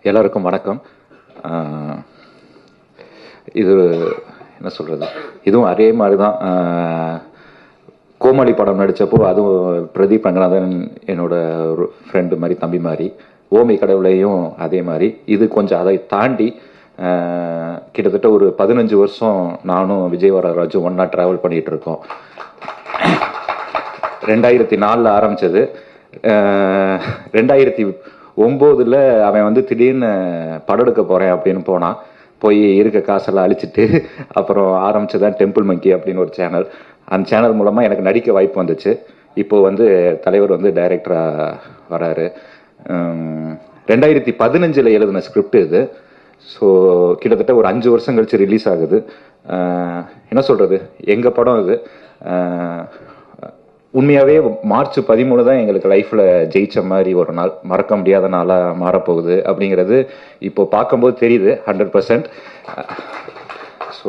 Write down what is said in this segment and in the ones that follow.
எல்லாருக்கும் வணக்கம் ஆஹ் இது என்ன சொல்றது இதுவும் அதே மாதிரி தான் ஆஹ் கோமாளி படம் நடித்தப்போ அதுவும் பிரதீப் ரங்கநாதன் என்னோட ஒரு ஃப்ரெண்டு மாதிரி தம்பி மாதிரி ஓமை கடவுளையும் அதே மாதிரி இது கொஞ்சம் அதை தாண்டி ஆஹ் கிட்டத்தட்ட ஒரு பதினஞ்சு வருஷம் நானும் விஜய் வரராஜும் ஒன்றா ட்ராவல் பண்ணிட்டு இருக்கோம் ரெண்டாயிரத்தி நாலில் ஆரம்பிச்சது அஹ் ரெண்டாயிரத்தி ஒம்போதுல அவன் வந்து திடீர்னு படம் எடுக்க போறேன் அப்படின்னு போனான் போய் இருக்க காசெல்லாம் அழிச்சிட்டு அப்புறம் ஆரம்பிச்சதான் டெம்பிள் மங்கி அப்படின்னு ஒரு சேனல் அந்த சேனல் மூலமா எனக்கு நடிக்க வாய்ப்பு வந்துச்சு இப்போ வந்து தலைவர் வந்து டைரக்டரா வராரு உம், ரெண்டாயிரத்தி பதினஞ்சுல எழுதின ஸ்கிரிப்ட் இது ஸோ கிட்டத்தட்ட ஒரு அஞ்சு வருஷம் கழிச்சு ரிலீஸ் ஆகுது அஹ் என்ன சொல்றது எங்க படம் இது அஹ் உண்மையாவே மார்ச் பதிமூணு தான் எங்களுக்கு லைஃப்ல ஜெயிச்ச மாதிரி ஒரு நாள் மறக்க முடியாத நாளா மாறப்போகுது அப்படிங்கிறது இப்போ பார்க்கும்போது தெரியுது ஹண்ட்ரட் பர்சன்ட் ஸோ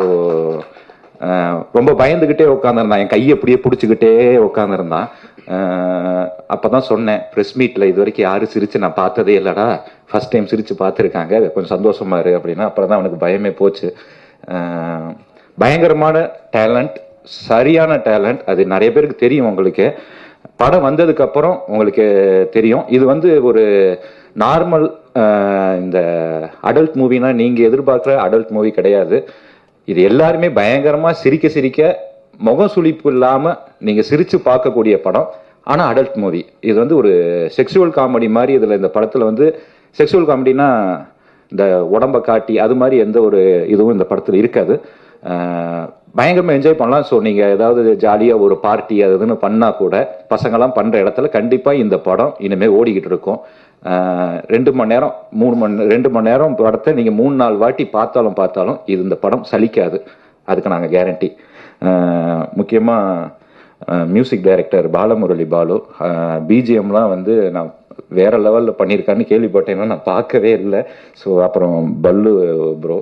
ரொம்ப பயந்துகிட்டே உட்காந்துருந்தான் என் கையை அப்படியே பிடிச்சிக்கிட்டே உட்காந்துருந்தான் அப்பதான் சொன்னேன் ப்ரெஸ் மீட்ல இது வரைக்கும் யாரும் சிரிச்சு நான் பார்த்ததே இல்லடா ஃபர்ஸ்ட் டைம் சிரிச்சு பார்த்துருக்காங்க கொஞ்சம் சந்தோஷமா இரு அப்படின்னா அப்புறம் தான் அவனுக்கு பயமே போச்சு அஹ், பயங்கரமான டேலண்ட் சரியான டேலண்ட் அது நிறைய பேருக்கு தெரியும் உங்களுக்கு படம் வந்ததுக்கு அப்புறம் உங்களுக்கு தெரியும் இது வந்து ஒரு நார்மல் இந்த அடல்ட் மூவினா நீங்க எதிர்பார்க்குற அடல்ட் மூவி கிடையாது இது எல்லாருமே பயங்கரமா சிரிக்க சிரிக்க முகம் சுளிப்பு இல்லாம நீங்க சிரிச்சு பார்க்கக்கூடிய படம் ஆனா அடல்ட் மூவி இது வந்து ஒரு செக்ஷுவல் காமெடி மாதிரி இதுல இந்த படத்துல வந்து செக்ஷுவல் காமெடினா இந்த உடம்ப காட்டி அது மாதிரி எந்த ஒரு இதுவும் இந்த படத்துல இருக்காது அஹ் பயங்கரமா என்ஜாய் பண்ணலாம் ஸோ நீங்க ஏதாவது ஜாலியா ஒரு பார்ட்டி அது இதுன்னு பண்ணா கூட பசங்கெல்லாம் பண்ற இடத்துல கண்டிப்பா இந்த படம் இனிமே ஓடிக்கிட்டு இருக்கும் அஹ் ரெண்டு மணி நேரம் மூணு மணி ரெண்டு மணி நேரம் படத்தை நீங்க மூணு நாலு வாட்டி பார்த்தாலும் பார்த்தாலும் இது இந்த படம் சலிக்காது அதுக்கு நாங்க கேரண்டி முக்கியமா மியூசிக் டைரக்டர் பாலமுரளி பாலு பிஜிஎம்லாம் வந்து நான் வேற லெவல்ல பண்ணியிருக்கான்னு கேள்விப்பட்டேன்னா நான் பார்க்கவே இல்லை ஸோ அப்புறம் பல்லு ப்ரோ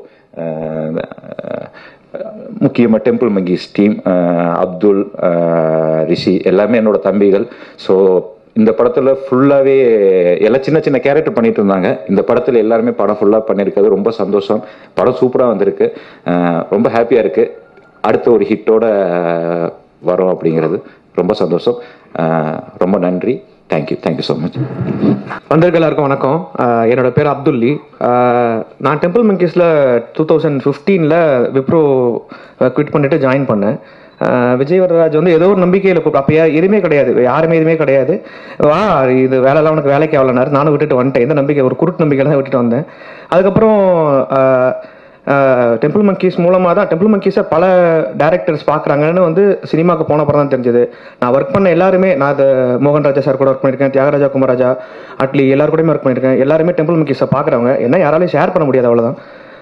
முக்கியமாக டெம்பிள் மங்கீஸ் டீம் அப்துல் அஹ், ரிஷி எல்லாமே என்னோட தம்பிகள் ஸோ இந்த படத்துல ஃபுல்லாவே எல்லாம் சின்ன சின்ன கேரக்டர் பண்ணிட்டு இருந்தாங்க இந்த படத்துல எல்லாருமே படம் ஃபுல்லா பண்ணிருக்கிறது ரொம்ப சந்தோஷம் படம் சூப்பரா வந்திருக்கு அஹ், ரொம்ப ஹாப்பியா இருக்கு அடுத்த ஒரு ஹிட்டோட வரும் அப்படிங்கிறது ரொம்ப சந்தோஷம் அஹ், ரொம்ப நன்றி தேங்க்யூ தேங்க்யூ ஸோ மச் வந்திருக்க எல்லாருக்கும் வணக்கம் ஆஹ் என்னோட பேர் அப்துல்லி ஆஹ் நான் டெம்பிள் மங்கீஸில் டூ தௌசண்ட் ஃபிஃப்டீனில் விப்ரோ குவிட் பண்ணிட்டு ஜாயின் பண்ணேன் ஆஹ் விஜய் வரராஜ் வந்து ஏதோ ஒரு நம்பிக்கையில் கூப்பிட்டு அப்போ எதுவுமே கிடையாது யாருமே எதுவுமே கிடையாது வா இது வேலைலாம் உனக்கு வேலைக்கு ஆகலனாரு நானும் விட்டுட்டு வந்துட்டேன் இந்த நம்பிக்கை ஒரு குருட்டு நம்பிக்கையில் தான் விட்டுட்டு வந்தேன் அதுக்கப்புறம் ஆஹ் டெம்பிள் மங்கீஸ் மூலமாக தான் டெம்பிள் மங்கீஸை பல டேரக்டர்ஸ் பார்க்குறாங்கன்னு வந்து சினிமாக்கு போன அப்புறம் தான் தெரிஞ்சது நான் ஒர்க் பண்ண எல்லாருமே நான் அது மோகன் ராஜா சார் கூட ஒர்க் பண்ணியிருக்கேன் தியாகராஜா குமராஜா அட்லி எல்லாரு கூடயுமே ஒர்க் பண்ணியிருக்கேன் எல்லாருமே டெம்பிள் மங்கீஸை பார்க்குறவங்க என்ன யாராலையும் ஷேர் பண்ண முடியாது அவ்வளோதான்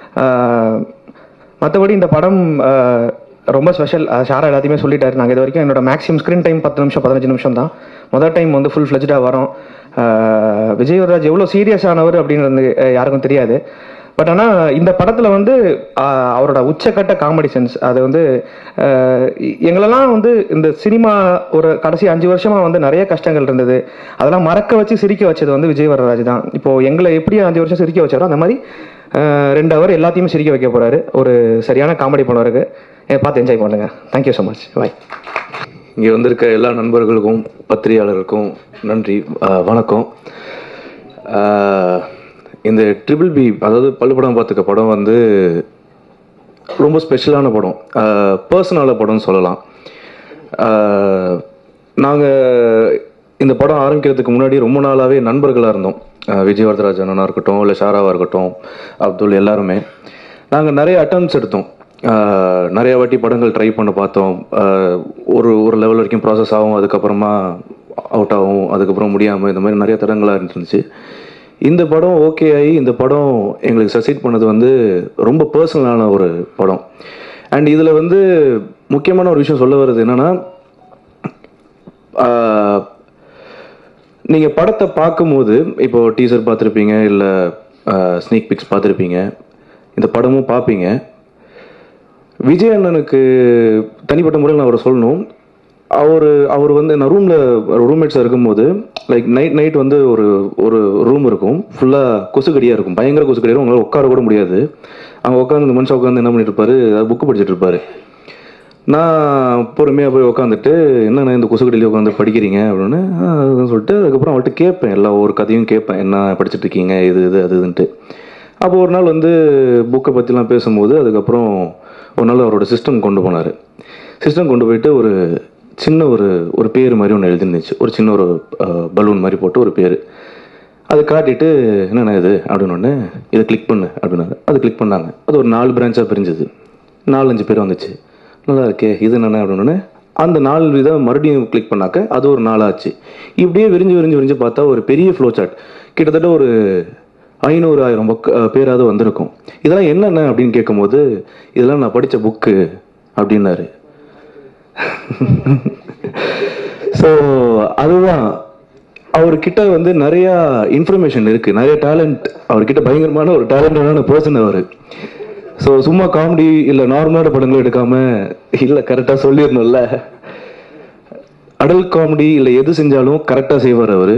மற்றபடி இந்த படம் ஆஹ், ரொம்ப ஸ்பெஷல் ஷாரா எல்லாத்தையுமே சொல்லிட்டாரு நாங்கள் இது வரைக்கும் என்னோட மேக்ஸிமம் ஸ்க்ரீன் டைம் பத்து நிமிஷம் பதினஞ்சு நிமிஷம் தான் முதல் டைம் வந்து ஃபுல் ஃப்ளெஜ்டாக வரோம் ஆஹ், விஜய் வரராஜ் எவ்வளோ சீரியஸ் ஆனவர் அப்படின்னு யாருக்கும் தெரியாது பட் ஆனால் இந்த படத்தில் வந்து ஆஹ், அவரோட உச்சக்கட்ட காமெடி சென்ஸ் அது வந்து ஆஹ், எங்களெல்லாம் வந்து இந்த சினிமா ஒரு கடைசி அஞ்சு வருஷமா வந்து நிறைய கஷ்டங்கள் இருந்தது அதெல்லாம் மறக்க வச்சு சிரிக்க வச்சது வந்து விஜய் வரராஜ் தான் இப்போ எங்களை எப்படி அஞ்சு வருஷம் சிரிக்க வச்சாரோ அந்த மாதிரி ஆஹ், ரெண்டு அவர் எல்லாத்தையுமே சிரிக்க வைக்க போறாரு ஒரு சரியான காமெடி படம் இருக்கு இதை பார்த்து என்ஜாய் பண்ணுங்க தேங்க்யூ ஸோ மச் பாய் இங்கே வந்திருக்க எல்லா நண்பர்களுக்கும் பத்திரிகையாளருக்கும் நன்றி ஆஹ் வணக்கம் ஆஹ் இந்த ட்ரிபிள் பி அதாவது பள்ளுப்படம் பார்த்துக்க படம் வந்து ரொம்ப ஸ்பெஷலான படம் பர்சனலான படம்னு சொல்லலாம் நாங்கள் இந்த படம் ஆரம்பிக்கிறதுக்கு முன்னாடி ரொம்ப நாளாகவே நண்பர்களாக இருந்தோம் ஆஹ் விஜய் வரதராஜ் அண்ணனா இருக்கட்டும் இல்லை ஷாராவாக இருக்கட்டும் அப்துல் எல்லாருமே நாங்கள் நிறைய அட்டம்ஸ் எடுத்தோம் ஆஹ் நிறைய வாட்டி படங்கள் ட்ரை பண்ண பார்த்தோம் ஆஹ் ஒரு ஒரு லெவல் வரைக்கும் ப்ராசஸ் ஆகும் அதுக்கப்புறமா அவுட் ஆகும் அதுக்கப்புறம் முடியாமல் இந்த மாதிரி நிறைய தடங்களாக இருந்துச்சு இந்த படம் ஓகே ஆகி இந்த படம் எங்களுக்கு சக்சீட் பண்ணது வந்து ரொம்ப பர்சனலான ஒரு படம் அண்ட் இதில் வந்து முக்கியமான ஒரு விஷயம் சொல்ல வருது என்னன்னா ஆஹ் நீங்கள் படத்தை பார்க்கும்போது இப்போ டீசர் பார்த்துருப்பீங்க இல்லை ஸ்னீக் பிக்ஸ் பார்த்துருப்பீங்க இந்த படமும் பார்ப்பீங்க விஜய் அண்ணனுக்கு தனிப்பட்ட முறையில் நான் அவரை சொல்லணும் அவர் அவர் வந்து நான் ரூமில் ரூம்மேட்ஸாக இருக்கும்போது லைக் நைட் நைட் வந்து ஒரு ஒரு ரூம் இருக்கும் ஃபுல்லாக கொசுக்கடியாக இருக்கும் பயங்கர கொசுக்கடியாக இருக்கும் உங்களால் உட்கார கூட முடியாது அங்கே உட்காந்து இந்த மனுஷன் உட்காந்து என்ன பண்ணிட்டு இருப்பாரு புக்கு படிச்சுட்டு இருப்பாரு நான் பொறுமையாக போய் உட்காந்துட்டு என்னண்ணா இந்த கொசுக்கடியில் உட்காந்து படிக்கிறீங்க அப்படின்னு "ஆ, அதுன்னு சொல்லிட்டு அதுக்கப்புறம் அவர்கிட்ட கேட்பேன் எல்லா ஒரு கதையும் கேட்பேன் என்ன படிச்சுட்டு இருக்கீங்க இது இது அது இதுன்ட்டு அப்போ ஒரு நாள் வந்து புக்கை பற்றிலாம் பேசும்போது அதுக்கப்புறம் ஒரு நாள் அவரோட சிஸ்டம் கொண்டு போனார் சிஸ்டம் கொண்டு போயிட்டு ஒரு சின்ன ஒரு ஒரு பேர் மாதிரி ஒன்று எழுதிருந்துச்சு ஒரு சின்ன ஒரு பலூன் மாதிரி போட்டு ஒரு பேர் அதை காட்டிட்டு என்னண்ணா இது அப்படின்னு ஒன்று இதை கிளிக் பண்ணு அப்படின்னாங்க அது கிளிக் பண்ணாங்க அது ஒரு நாலு பிரான்ச்சாக பிரிஞ்சது நாலஞ்சு பேர் வந்துச்சு நல்லா இருக்கே இது என்னண்ணே அப்படின்னு அந்த நாலு விதம் மறுபடியும் கிளிக் பண்ணாக்க அது ஒரு நாளாச்சு இப்படியே விரிஞ்சு விரிஞ்சு விரிஞ்சு பார்த்தா ஒரு பெரிய ஃப்ளோ சார்ட் கிட்டத்தட்ட ஒரு ஐநூறு ஆயிரம் பக்க அஹ், பேராவது வந்திருக்கும் இதெல்லாம் என்னென்ன அப்படின்னு கேட்கும்போது இதெல்லாம் நான் படித்த புக்கு அப்படின்னாரு ஸோ அதுதான் அவர்கிட்ட வந்து நிறைய இன்ஃபர்மேஷன் இருக்கு நிறைய டேலண்ட் அவர்கிட்ட பயங்கரமான ஒரு டேலண்டடான பர்சன் அவர் ஸோ சும்மா காமெடி இல்லை நார்மலான படங்கள் எடுக்காம இல்லை கரெக்டாக சொல்லிடணும்ல அடல் காமெடி இல்லை எது செஞ்சாலும் கரெக்டாக செய்வார் அவர்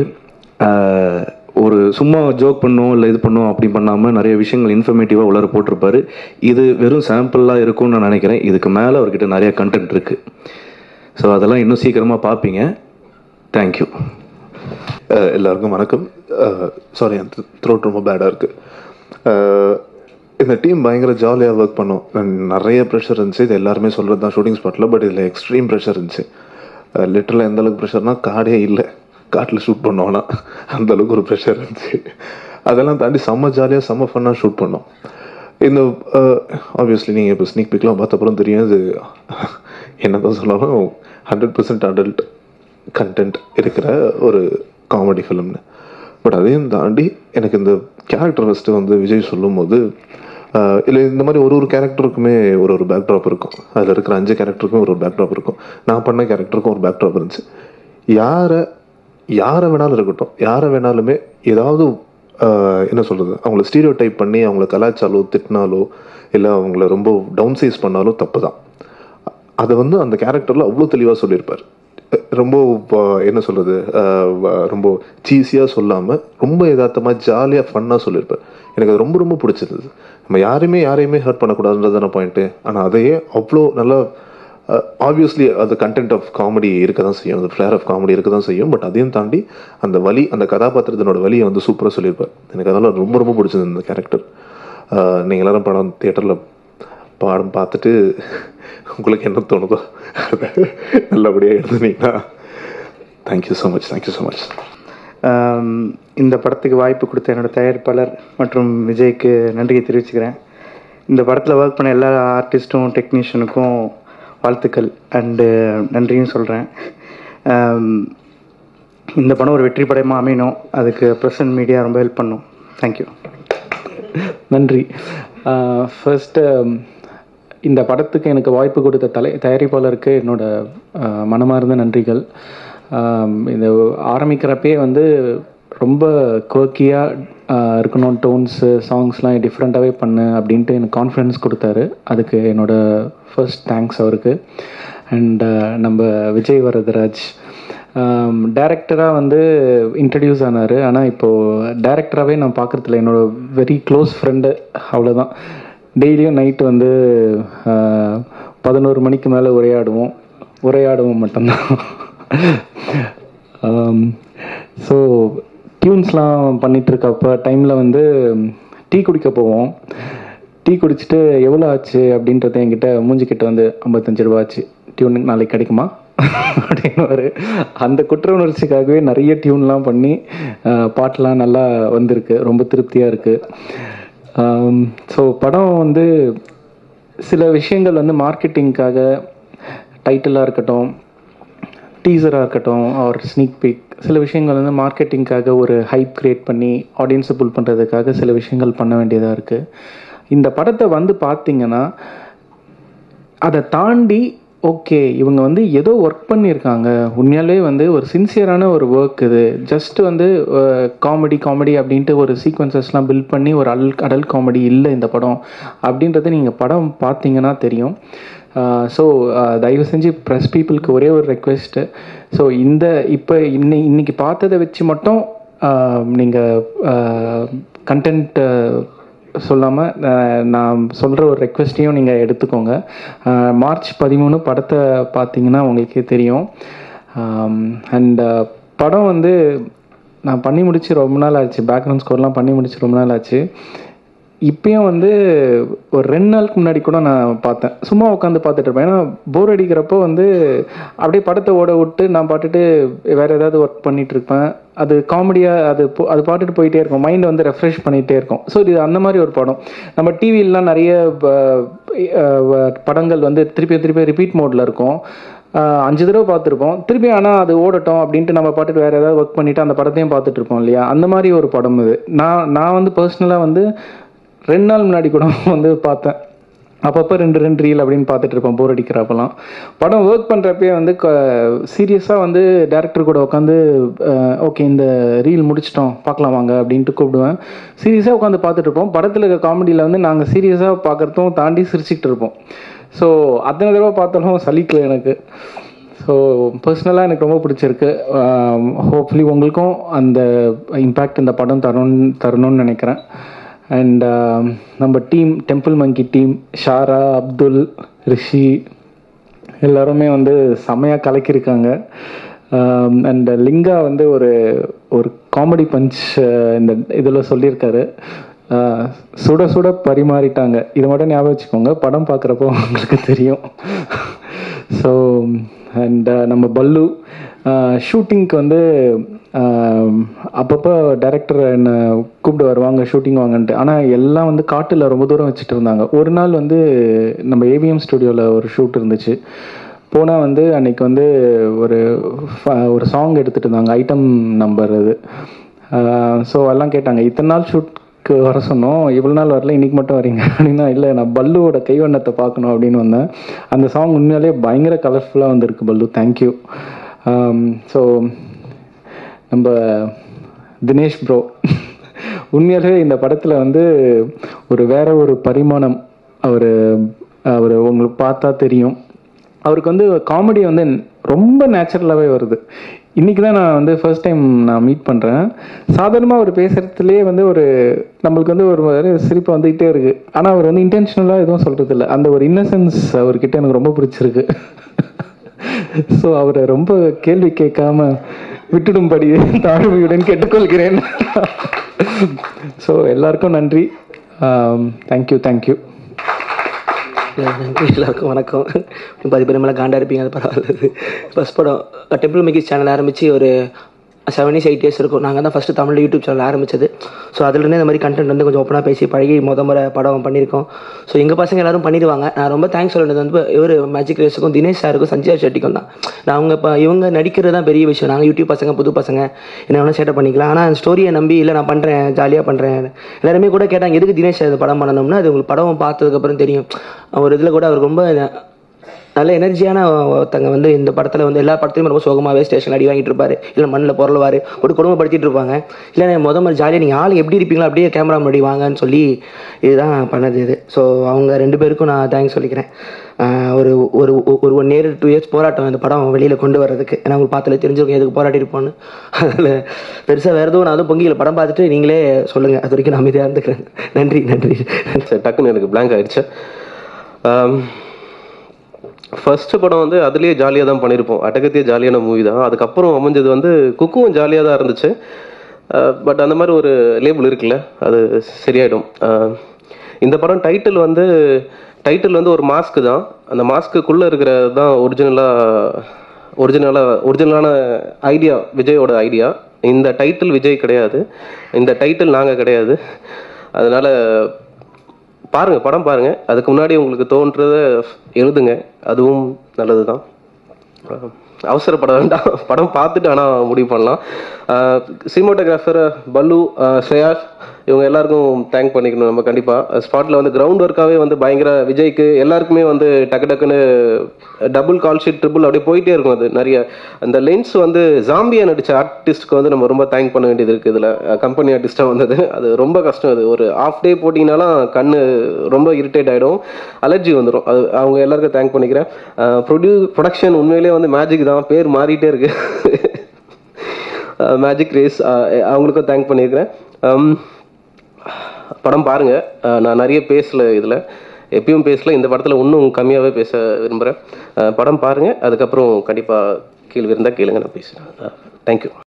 ஒரு சும்மா ஜோக் பண்ணோம் இல்லை இது பண்ணோம் அப்படி பண்ணாமல் நிறைய விஷயங்கள் இன்ஃபர்மேட்டிவாக உள்ளார போட்டிருப்பாரு இது வெறும் சாம்பிளாக இருக்கும்னு நான் நினைக்கிறேன் இதுக்கு மேலே அவர்கிட்ட நிறைய கண்டென்ட் இருக்கு ஸோ அதெல்லாம் இன்னும் சீக்கிரமாக பார்ப்பீங்க தேங்க்யூ அஹ் எல்லாருக்கும் வணக்கம் சாரி அந்த த்ரோட் ரொம்ப பேடாக இருக்கு அஹ் இந்த டீம் பயங்கர ஜாலியாக ஒர்க் பண்ணோம் ந- நிறைய ப்ரெஷர் இருந்துச்சு இது எல்லாருமே சொல்கிறது தான் ஷூட்டிங் ஸ்பாட்டில் பட் இதில் எக்ஸ்ட்ரீம் ப்ரெஷர் இருந்துச்சு லிட்டரில் எந்த அளவுக்கு ப்ரெஷர்னா காடே இல்லை காட்டில் ஷூட் பண்ணோம்னா அந்த அளவுக்கு ஒரு ப்ரெஷர் இருந்துச்சு அதெல்லாம் தாண்டி செம்ம ஜாலியாக செம்ம ஃபன்னாக ஷூட் பண்ணோம் இந்த ஆப்வியஸ்லி நீங்கள் இப்போ ஸ்னீக் பிக்லாம் பார்த்த அப்புறம் தெரியும் இது என்ன தான் சொன்னாலும் ஹண்ட்ரட் பர்சன்ட் அடல்ட் கண்டென்ட் இருக்கிற ஒரு காமெடி ஃபிலிம்னு பட் அதையும் தாண்டி எனக்கு இந்த கேரக்டர் ஃபஸ்ட்டு வந்து விஜய் சொல்லும்போது இல்லை இந்த மாதிரி ஒரு ஒரு கேரக்டருக்குமே ஒரு ஒரு பேக்ட்ராப் இருக்கும் அதில் இருக்கிற அஞ்சு கேரக்டருக்கும் ஒரு ஒரு பேக்ட்ராப் இருக்கும் நான் பண்ண கேரக்டருக்கும் ஒரு பேக்ட்ராப் இருந்துச்சு யாரை யாரை வேணாலும் இருக்கட்டும் யாரை வேணாலுமே ஏதாவது ஆஹ், என்ன சொல்கிறது அவங்கள ஸ்டீரியோ டைப் பண்ணி அவங்கள கலாச்சாலோ திட்டினாலோ இல்லை அவங்கள ரொம்ப டவுன் சைஸ் பண்ணாலோ தப்பு தான் அதை வந்து அந்த கேரக்டரில் அவ்வளோ தெளிவாக சொல்லியிருப்பார் ரொம்ப வ- என்ன சொல்கிறது ரொம்ப சீஸியாக சொல்லாமல் ரொம்ப யதார்த்தமாக ஜாலியாக ஃபன்னாக சொல்லியிருப்பார் எனக்கு அது ரொம்ப ரொம்ப பிடிச்சிருந்தது நம்ம யாரையுமே யாரையுமே ஹர்ட் பண்ணக்கூடாதுன்றதான பாயிண்ட்டு ஆனால் அதையே அவ்வளோ நல்லா ஆப்வியஸ்லி அது கண்டென்ட் ஆஃப் காமெடி இருக்க தான் செய்யும் அந்த ஃப்ளேர் ஆஃப் காமெடி இருக்க தான் செய்யும் பட் அதையும் தாண்டி அந்த வலி அந்த கதாபாத்திரத்தினோட வலியை வந்து சூப்பராக சொல்லியிருப்பார் எனக்கு அதெல்லாம் ரொம்ப ரொம்ப பிடிச்சது இந்த கேரக்டர் நீங்கள் எல்லாரும் படம் தியேட்டரில் பாடம் பார்த்துட்டு உங்களுக்கு என்ன தோணுதோ அதை நல்லபடியாக எழுதுனீங்கன்னா thank you so much thank you so much ஆம், இந்த படத்துக்கு வாய்ப்பு கொடுத்த என்னோட தயாரிப்பாளர் மற்றும் விஜய்க்கு நன்றியை தெரிவிச்சுக்கிறேன் இந்த படத்தில் ஒர்க் பண்ண எல்லா ஆர்டிஸ்ட்டும் டெக்னீஷியனுக்கும் வாழ்த்துக்கள் அண்டு நன்றியும் சொல்கிறேன் இந்த படம் ஒரு வெற்றி படமாக அமையணும் அதுக்கு ப்ரெசன்ட் மீடியா ரொம்ப ஹெல்ப் பண்ணும் தேங்க்யூ நன்றி ஃபர்ஸ்ட்டு இந்த படத்துக்கு எனக்கு வாய்ப்பு கொடுத்த தலை தயாரிப்பாளருக்கு என்னோட ஆஹ், மனமார்ந்த நன்றிகள் ஆம், இது ஆரம்பிக்கிறப்பே வந்து ரொம்ப குவர்க்கியாக இருக்கணும் டோன்ஸு சாங்ஸ்லாம் டிஃப்ரெண்ட்டாகவே பண்ணு அப்படின்ட்டு எனக்கு கான்ஃபிடன்ஸ் கொடுத்தாரு அதுக்கு என்னோட ஃபர்ஸ்ட் தேங்க்ஸ் அவருக்கு அண்ட் நம்ம விஜய் வரதராஜ் டேரக்டராக வந்து இன்ட்ரடியூஸ் ஆனார் ஆனால் இப்போது டேரக்டராகவே நான் பார்க்குறதில்ல என்னோட வெரி க்ளோஸ் ஃப்ரெண்டு அவ்வளோதான் டெய்லியும் நைட்டு வந்து பதினோரு மணிக்கு மேலே உரையாடுவோம் உரையாடுவோம் மட்டும்தான் ஸோ டியூன்ஸ்லாம் பண்ணிட்டு இருக்கப்ப டைமில் வந்து டீ குடிக்க போவோம் டீ குடிச்சிட்டு எவ்வளோ ஆச்சு அப்படின்றத என்கிட்ட மூஞ்சிக்கிட்ட வந்து ஐம்பத்தஞ்சு ரூபா ஆச்சு டியூனுக்கு நாளைக்கு கிடைக்குமா அப்படின்னு அந்த குற்ற உணர்ச்சிக்காகவே நிறைய டியூன்லாம் பண்ணி அஹ், பாட்டெலாம் நல்லா வந்திருக்கு ரொம்ப திருப்தியாக இருக்குது ஸோ படம் வந்து சில விஷயங்கள் வந்து மார்க்கெட்டிங்க்காக டைட்டிலாக இருக்கட்டும் டீசராக இருக்கட்டும் ஒரு ஸ்னீக் பிக் சில விஷயங்கள் வந்து மார்க்கெட்டிங்க்காக ஒரு ஹைப் கிரியேட் பண்ணி ஆடியன்ஸை புல் பண்ணுறதுக்காக சில விஷயங்கள் பண்ண வேண்டியதாக இருக்குது இந்த படத்தை வந்து பார்த்தீங்கன்னா அதை தாண்டி ஓகே இவங்க வந்து ஏதோ ஒர்க் பண்ணியிருக்காங்க உண்மையாலே வந்து ஒரு சின்சியரான ஒரு ஒர்க் இது ஜஸ்ட் வந்து காமெடி காமெடி அப்படின்ட்டு ஒரு சீக்வன்சஸ்லாம் பில்ட் பண்ணி ஒரு அடல் அடல் காமெடி இல்லை இந்த படம் அப்படின்றத நீங்கள் படம் பார்த்தீங்கன்னா தெரியும் ஸோ தயவு செஞ்சு ப்ரெஸ் பீப்புளுக்கு ஒரே ஒரு ரெக்வெஸ்ட்டு ஸோ இந்த இப்போ இன்னை இன்னைக்கு பார்த்ததை வச்சு மட்டும் நீங்கள் கண்டென்ட் சொல்லாமல் நான் சொல்கிற ஒரு ரெக்வெஸ்ட்டையும் நீங்கள் எடுத்துக்கோங்க அஹ், மார்ச் பதிமூணு படத்தை பார்த்தீங்கன்னா உங்களுக்கே தெரியும் அண்ட் படம் வந்து நான் பண்ணி முடிச்சு ரொம்ப நாள் ஆச்சு பேக்ரவுண்ட் ஸ்கோர்லாம் பண்ணி முடிச்சு ரொம்ப நாள் ஆச்சு இப்பயும் வந்து ஒரு ரெண்டு நாளுக்கு முன்னாடி கூட நான் பார்த்தேன் சும்மா உட்காந்து பார்த்துட்டு இருப்பேன் ஏன்னா போர் அடிக்கிறப்போ வந்து அப்படியே படத்தை ஓட விட்டு நான் பாட்டுட்டு வேற ஏதாவது ஒர்க் பண்ணிட்டு இருப்பேன் அது காமெடியாக அது போ- அது பாட்டுட்டு போயிட்டே இருக்கும் மைண்ட் வந்து ரெஃப்ரெஷ் பண்ணிகிட்டே இருக்கும் ஸோ இது அந்த மாதிரி ஒரு படம் நம்ம டிவிலலாம் நிறைய ப- அஹ் படங்கள் வந்து திருப்பி திருப்பி ரிப்பீட் மோடில் இருக்கும் ஆஹ் அஞ்சு தடவை பார்த்துருப்போம் திருப்பி ஆனால் அது ஓடட்டும் அப்படின்ட்டு நம்ம பாட்டுட்டு வேற ஏதாவது ஒர்க் பண்ணிட்டு அந்த படத்தையும் பார்த்துட்டு இருப்போம் இல்லையா அந்த மாதிரி ஒரு படம் இது நான் நான் வந்து பர்சனலாக வந்து ரெண்டு நாள் முன்னாடி கூட வந்து பார்த்தேன் அப்பப்போ ரெண்டு ரெண்டு ரீல் அப்படின்னு பார்த்துட்டு இருப்பேன் போர் அடிக்கிறப்பெல்லாம் படம் ஒர்க் பண்ணுறப்பே வந்து சீரியஸாக வந்து டேரக்டர் கூட உட்காந்து ஓகே இந்த ரீல் முடிச்சிட்டோம் பார்க்கலாம் வாங்க அப்படின்ட்டு கூப்பிடுவேன் சீரியஸாக உட்காந்து பார்த்துட்டு இருப்போம் படத்தில் இருக்க காமெடியில் வந்து நாங்கள் சீரியஸாக பார்க்குறதும் தாண்டி சிரிச்சிட்டு இருப்போம் ஸோ அத்தனை தடவை பார்த்தாலும் சலிக்கல எனக்கு ஸோ பர்சனலாக எனக்கு ரொம்ப பிடிச்சிருக்கு ஹோப்ஃபுல்லி உங்களுக்கும் அந்த இம்பேக்ட் இந்த படம் தரணும் தரணும்னு நினைக்கிறேன் அண்ட் நம்ம team temple monkey team Shara Abdul Rishi எல்லாருமே வந்து செமையாக கலக்கியிருக்காங்க அண்ட் லிங்கா வந்து ஒரு ஒரு காமெடி பஞ்ச் இந்த இதில் சொல்லியிருக்காரு ஆஹ் சுட சுட பரிமாறிட்டாங்க இதை மட்டும் ஞாபகம் வச்சுக்கோங்க படம் பார்க்குறப்போ உங்களுக்கு தெரியும் ஸோ அண்ட் நம்ம பல்லு ஷூட்டிங்க்கு வந்து ஆஹ் அப்பப்போ டைரக்டர் என்னை கூப்பிட்டு வருவாங்க ஷூட்டிங் வாங்கன்ட்டு ஆனால் எல்லாம் வந்து காட்டில் ரொம்ப தூரம் வச்சுட்டு இருந்தாங்க ஒரு நாள் வந்து நம்ம ஏவிஎம் ஸ்டுடியோவில் ஒரு ஷூட் இருந்துச்சு போனால் வந்து அன்னைக்கு வந்து ஒரு ஃப- ஒரு சாங் எடுத்துட்டு இருந்தாங்க ஐட்டம் நம்பர் அது ஸோ எல்லாம் கேட்டாங்க இத்தனை நாள் ஷூட்க்கு வர சொன்னோம் இவ்வளோ நாள் வரல இன்னைக்கு மட்டும் வரீங்க அப்படின்னா இல்லை நான் பல்லுவோட கைவண்ணத்தை பார்க்கணும் அப்படின்னு வந்தேன் அந்த சாங் உண்மையாலே பயங்கர கலர்ஃபுல்லாக வந்திருக்கு பல்லு தேங்க்யூ ஸோ நம்ம தினேஷ் ப்ரோ உண்மையாலே இந்த படத்தில் வந்து ஒரு வேற ஒரு பரிமாணம் அவர் அவர் உங்களுக்கு பார்த்தா தெரியும் அவருக்கு வந்து காமெடி வந்து ரொம்ப நேச்சுரலாகவே வருது இன்னைக்கு தான் நான் வந்து ஃபர்ஸ்ட் டைம் நான் மீட் பண்ணுறேன் சாதாரணமாக அவர் பேசுகிறதுலே வந்து ஒரு நம்மளுக்கு வந்து ஒரு மாதிரி சிரிப்பு வந்துக்கிட்டே இருக்கு ஆனால் அவர் வந்து இன்டென்ஷனலாக எதுவும் சொல்கிறது இல்லை அந்த ஒரு இன்னசென்ஸ் அவர்கிட்ட எனக்கு ரொம்ப பிடிச்சிருக்கு ஸோ அவரை ரொம்ப கேள்வி கேட்காம விட்டுடும்படி தாழ்மையுடன் கேட்டுக்கொள்கிறேன் ஸோ எல்லாருக்கும் நன்றி தேங்க்யூ தேங்க்யூ நன்றி எல்லாருக்கும் வணக்கம் பாதி பேர் மேலே காண்டா இருப்பீங்க அது பரவாயில்ல ஃபர்ஸ்ட் படம் டெம்பிள் மேக்கிஸ் சேனல் ஆரம்பித்து ஒரு செவன் இயர்ஸ் எயிட் இயர்ஸ் இருக்கும் நாங்கள் தான் ஃபஸ்ட்டு தமிழ் யூடியூப் சேனல் ஆரம்பிச்சது ஸோ அதுலேருந்து இந்த மாதிரி கண்டென்ட் வந்து கொஞ்சம் ஓப்பனாக பேசி பழகி முத முறை படம் பண்ணியிருக்கோம் ஸோ எங்கள் பசங்க எல்லாரும் பண்ணிடுவாங்க நான் ரொம்ப தேங்க்ஸ் சொல்லுறது வந்து இவர் மேஜிக் ரேஸுக்கும் தினேஷ் சாருக்கும் சஞ்சய் ஷெட்டிக்கும் தான் நான் அவங்க இப்போ இவங்க நடிக்கிறது தான் பெரிய விஷயம் நாங்கள் யூடியூப் பசங்க புது பசங்க என்ன வேணால் சேட்டை பண்ணிக்கலாம் ஆனால் அந்த ஸ்டோரியை நம்பி இல்லை நான் பண்ணுறேன் ஜாலியாக பண்ணுறேன் எல்லாருமே கூட கேட்டாங்க எதுக்கு தினேஷ் இது படம் பண்ணணும்னா அது உங்களுக்கு படம் பார்த்ததுக்கப்புறம் தெரியும் ஒரு இதில் கூட அவர் ரொம்ப நல்ல எனர்ஜியான ஒருத்தங்க வந்து இந்த படத்தில் வந்து எல்லா படத்துலையும் ரொம்ப சோகமாகவே ஸ்டேஷன் அடி வாங்கிட்டு இருப்பாரு இல்லை மண்ணில் பொருள்வார் ஒரு குடும்பப்படுத்திட்டு இருப்பாங்க இல்லை நான் முத மாதிரி ஜாலியாக நீங்கள் ஆள் எப்படி இருப்பீங்களோ அப்படியே கேமரா முன்னாடி வாங்கன்னு சொல்லி இதுதான் பண்ணது இது ஸோ அவங்க ரெண்டு பேருக்கும் நான் தேங்க்ஸ் சொல்லிக்கிறேன் ஆஹ் ஒரு ஒரு ஒரு ஒன் இயர் டூ இயர்ஸ் போராட்டம் இந்த படம் வெளியில் கொண்டு வர்றதுக்கு ஏன்னா உங்களுக்கு பார்த்தாலே தெரிஞ்சிருக்கும் எதுக்கு போராட்டி இருப்போன்னு அதில் பெருசாக வேறு எதுவும் நான் அதுவும் பொங்கியில் படம் பார்த்துட்டு நீங்களே சொல்லுங்கள் அது வரைக்கும் நான் அமைதியாக இருந்துக்கிறேன் நன்றி நன்றி சரி டக்குன்னு எனக்கு blank ஆயிடுச்சு ஃபர்ஸ்ட் படம் வந்து அதுலேயே ஜாலியாக தான் பண்ணியிருப்போம் அட்டகத்தியே ஜாலியான மூவி தான் அதுக்கப்புறம் அமைஞ்சது வந்து குக்குவும் ஜாலியாக தான் இருந்துச்சு பட் அந்த மாதிரி ஒரு லேபிள் இருக்குல்ல அது சரியாயிடும் அஹ், இந்த படம் டைட்டில் வந்து டைட்டில் வந்து ஒரு மாஸ்க் தான் அந்த மாஸ்க்குள்ளே இருக்கிறது தான் ஒரிஜினலாக ஒரிஜினலாக ஒரிஜினலான ஐடியா விஜயோட ஐடியா இந்த டைட்டில் விஜய் கிடையாது இந்த டைட்டில் நாங்கள் கிடையாது அதனால பாருங்க படம் பாருங்க அதுக்கு முன்னாடி உங்களுக்கு தோன்றத எழுதுங்க அதுவும் நல்லது தான் அவசரப்பட வேண்டாம் படம் பார்த்துட்டு ஆனால் முடிவு பண்ணலாம் சினிமாட்டோகிராஃபர் பல்லு அஹ், ஸ்ரேயாஷ் இவங்க எல்லாருக்கும் தேங்க் பண்ணிக்கணும் நம்ம கண்டிப்பாக ஸ்பாட்டில் வந்து கிரவுண்ட் ஒர்க்காகவே வந்து பயங்கர விஜய்க்கு எல்லாருக்குமே வந்து டக்கு டக்குன்னு டபுள் கால் ஷீட் ட்ரிபிள் அப்படியே போயிட்டே இருக்கும் அது நிறைய அந்த லென்ஸ் வந்து ஜாம்பியா நடிச்ச ஆர்டிஸ்ட்க்கு வந்து நம்ம ரொம்ப தேங்க் பண்ண வேண்டியது இருக்குது இதில் கம்பெனி ஆர்டிஸ்ட்டாக வந்தது அது ரொம்ப கஷ்டம் அது ஒரு ஆஃப் டே போட்டிங்கனாலும் கண்ணு ரொம்ப இரிட்டேட் ஆகிடும் அலர்ஜி வந்துடும் அது அவங்க எல்லாருக்கும் தேங்க் பண்ணிக்கிறேன் ப்ரொடியூ ப்ரொடக்ஷன் உண்மையிலேயே வந்து மேஜிக் தான் பேர் மாறிட்டே இருக்கு மேஜிக் ரேஸ் அவங்களுக்கும் தேங்க் பண்ணியிருக்கிறேன் Um, படம் பாருங்க அஹ் நான் நிறைய பேசல இதில் எப்பயும் பேசல இந்த படத்தில் இன்னும் கம்மியாகவே பேச விரும்புகிறேன் படம் பாருங்க அதுக்கப்புறம் கண்டிப்பாக கேள்வி இருந்தால் கேளுங்க நான் பேசுகிறேன் தேங்க்யூ